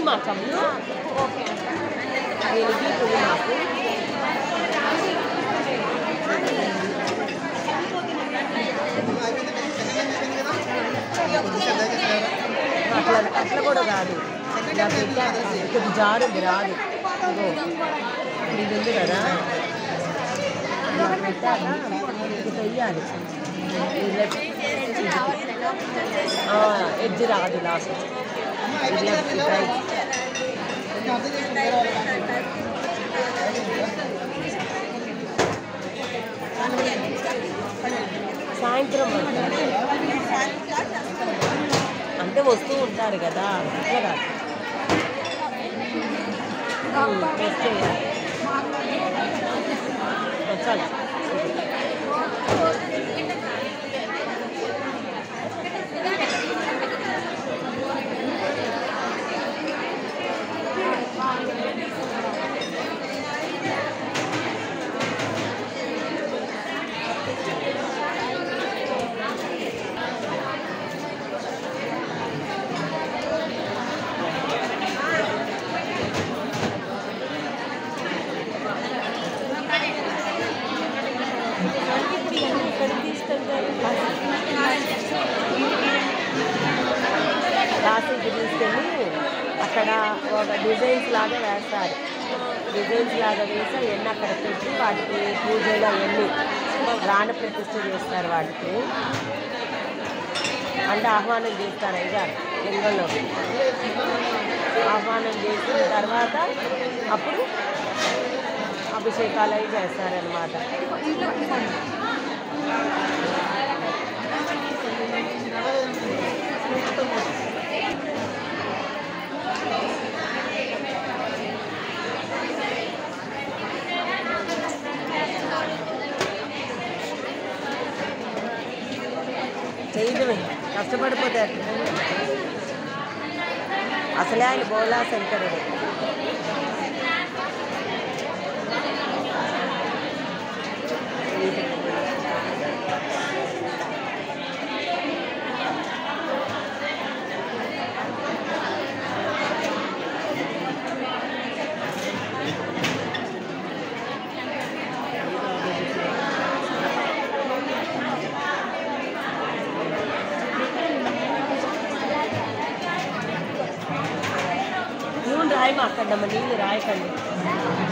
మా కమ్ము దీనికి పులి మాకు అట్లా అట్లా కూడా రాదు ఇలా పెట్టాక కొద్ది జారుంది రాదు ఇదిగో ఇది ఉంది కదా ఇలా పెట్టాక ఇది వెయ్యాలి ఈ లెఫ్ట్ ఎడ్జ్ రాదు లాస్ట్ ఇది లెఫ్ట్ రైట్ సాయంత్రం అంటే వస్తూ ఉంటారు కదా అట్లా కాదు ఉమ్, press చేయాలి. వచ్చాలి క్లాసుకి తీసుకెళ్ళి అక్కడ ఒక డిజైన్స్ లాగా వేస్తారు డిజైన్స్ లాగా వేసి అవన్నీ అక్కడ పెట్టి వాటికి పూజలు అవన్నీ ప్రాణ ప్రతిష్ఠ చేస్తారు వాటికి అంటే ఆహ్వానం చేస్తారు అయ్యా లింగంలో ఆహ్వానం చేసిన తర్వాత అప్పుడు అభిషేకాలు అవి చేస్తారనమాట చేయడమే కష్టపడిపోతే అట్లా. అసలే ఆయన బోలా శంకరుడు నూనె రాయి మాకండమ్మ నీళ్ళు రాయకండి